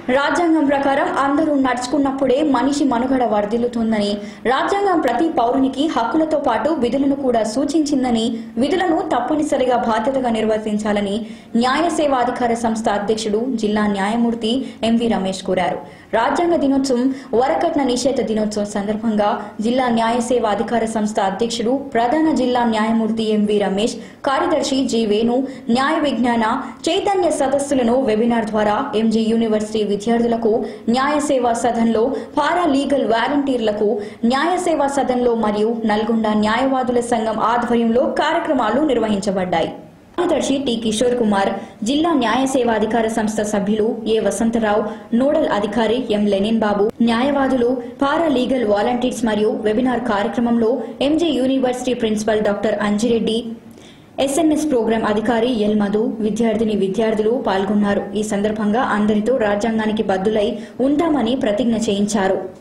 రాజ్యాంగం ప్రకారం అందరూ నడుచుకున్నప్పుడే మనిషి మనుగడ వర్ధిల్లుతుందని రాజ్యాంగం ప్రతి పౌరునికి హక్కులతో పాటు విధులను కూడా సూచించిందని విధులను తప్పనిసరిగా బాధ్యతగా నిర్వర్తించాలని న్యాయ సేవా అధికార సంస్థ అధ్యక్షుడు జిల్లా న్యాయమూర్తి ఎంవి రమేష్ కోరారు రాజ్యాంగ దినోత్సవం వరకట్న నిషేధ దినోత్సవం సందర్భంగా జిల్లా న్యాయ సేవా అధికార సంస్థ అధ్యక్షుడు ప్రధాన జిల్లా న్యాయమూర్తి ఎంవి రమేష్ కార్యదర్శి జి వేణు న్యాయ విజ్ఞాన చైతన్య సదస్సులను వెబినార్ ద్వారా ఎంజీ యూనివర్సిటీ విద్యార్థులకు న్యాయ సేవా సదన్లో పారా లీగల్ వాలంటీర్లకు న్యాయ సేవా సదన్లో మరియు నల్గొండ న్యాయవాదుల సంఘం ఆధ్వర్యంలో కార్యక్రమాలు నిర్వహించబడ్డాయి కార్యదర్శి టి కిషోర్ కుమార్ జిల్లా న్యాయ సేవా అధికార సంస్థ సభ్యులు ఏ వసంతరావు నోడల్ అధికారి ఎం లెనిన్ బాబు న్యాయవాదులు పారా లీగల్ వాలంటీర్స్ మరియు వెబినార్ కార్యక్రమంలో MJ university principal doctor Anjireddy SMS programme అధికారి ఎల్ మధు విద్యార్థిని విద్యార్థులు పాల్గొన్నారు ఈ సందర్భంగా అందరితో రాజ్యాంగానికి బద్దులై ఉంటామని ప్రతిజ్ఞ చేయించారు